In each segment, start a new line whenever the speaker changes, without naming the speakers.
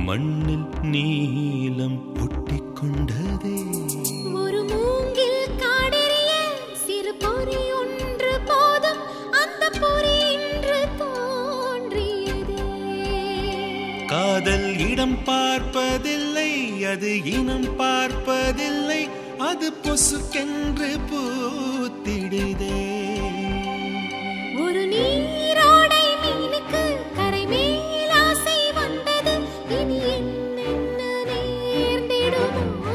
மண்ணில் நீலம் ஒட்டிக்கொண்டதே
ஒரு மூங்கில் காடெரிய சிறு பொறி ஒன்று போதும் அந்த பொறி இன்று தோன்றியதே
காதல் இடம் பார்ப்பதில்லை அது இனம் பார்ப்பதில்லை அது பொசுக்கென்று பூத்திடுதே
ஒரு நீரோடை மீனுக்கு கரை மேல் ஆசை வந்தது இனி என்னென்ன நேர்ந்திடுமோ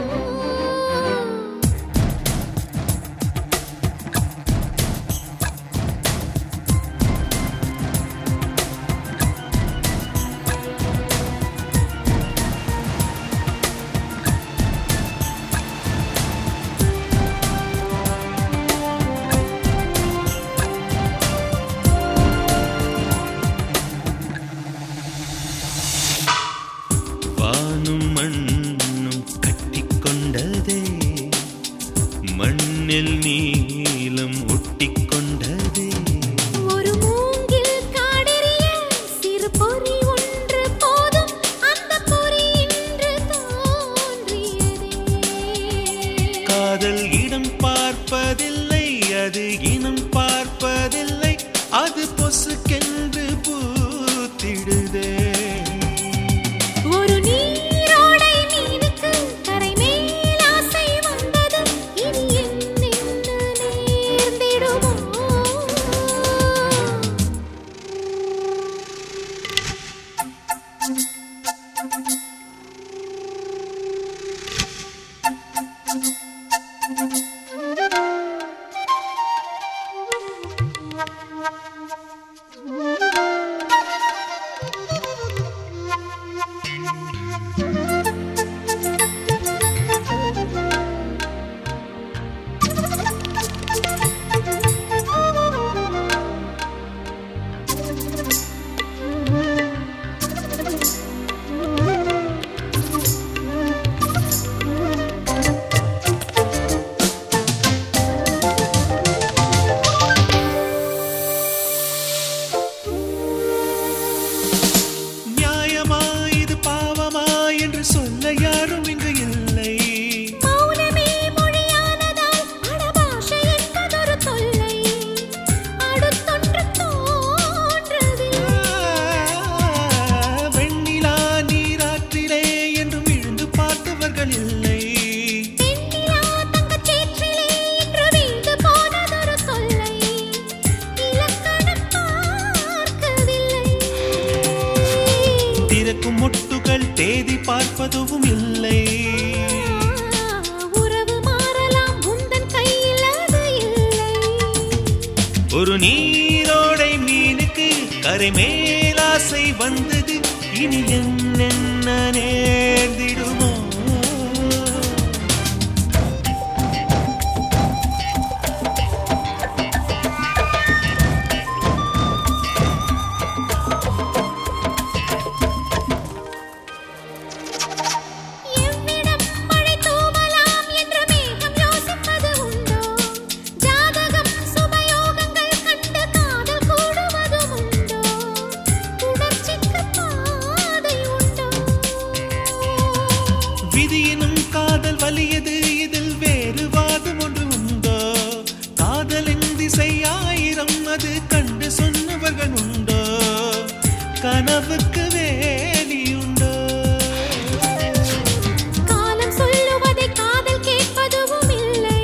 வானும் மண்ணும் கட்டிக்கொண்டதே மண்ணில் நீலம் ஒட்டிக்கொண்டதே
ஒரு மூங்கில் காடெரிய சிறு பொறி ஒன்று போதும் அந்த பொறி இன்று தோன்றியதே
காதல் இடம் பார்ப்பதில்லை அது இனம் பார்ப்பதில்லை அது பொசுக்கென்று பூத்திடுதே
ஒரு நீரோடை மீனுக்கு கரை மேல் ஆசை வந்தது இனி என்னென்ன நேர்ந்திடுமோ
நியாயமா இது பாவமா என்று சொல்ல யாரும் இங்கு இல்லை
மௌனமே மொழியானதால் அடபாஷை என்பதொரு தொல்லை அடுத்தொன்று தோன்றவில்லை
வெண்ணிலா நீராற்றிலே என்றும் விழுந்து பார்த்தவர்கள் இல்லை
பெண்ணிலா தங்கச் சேற்றிலே இன்று வீழ்ந்து போனதொரு தொல்லை இலக்கணம் பார்க்கவில்லை
திறக்கும் மொட்டுகள் தேதி பார்ப்பதும் இல்லை
உறவு மாறலாம் உந்தன் கையில் அது இல்லை
ஒரு நீரோடை மீனுக்கு கரை மேலாசை வந்தது இனி என்னென்ன நேர்ந்திடுமோ
எவ்விடம் மழை தூவலாம் என்று மேகம் யோசிப்பது உண்டோ ஜாதகம் சுபயோகங்கள் கண்டு காதல் கூடுவதும் உண்டோ உணர்ச்சிக்கு பாதை உண்டோ
விதியினும் காதல் வலியது இதில் வேறு வாதம் ஒன்று உண்டோ காதலின் திசை ஆயிரம் அது கண்டு சொன்னவர்கள் உண்டோ கனவுக்கு வேலியுண்டோ
காலம் சொல்லுவதை காதல் கேட்பதும் இல்லை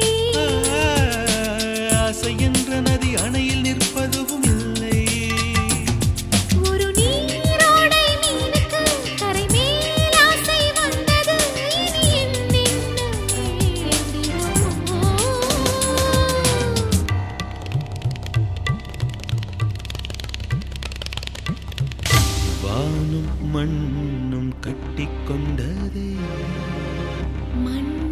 ஆசை என்ற நதி அணையில் நிற்பதும் இல்லை
ஒரு நீரோடை மீனுக்கு கரை மேல் ஆசை வந்தது இனி என்னென்ன நேர்ந்திடுமோ
வானும் மண்ணும் கட்டிக்கொண்டதே
மண்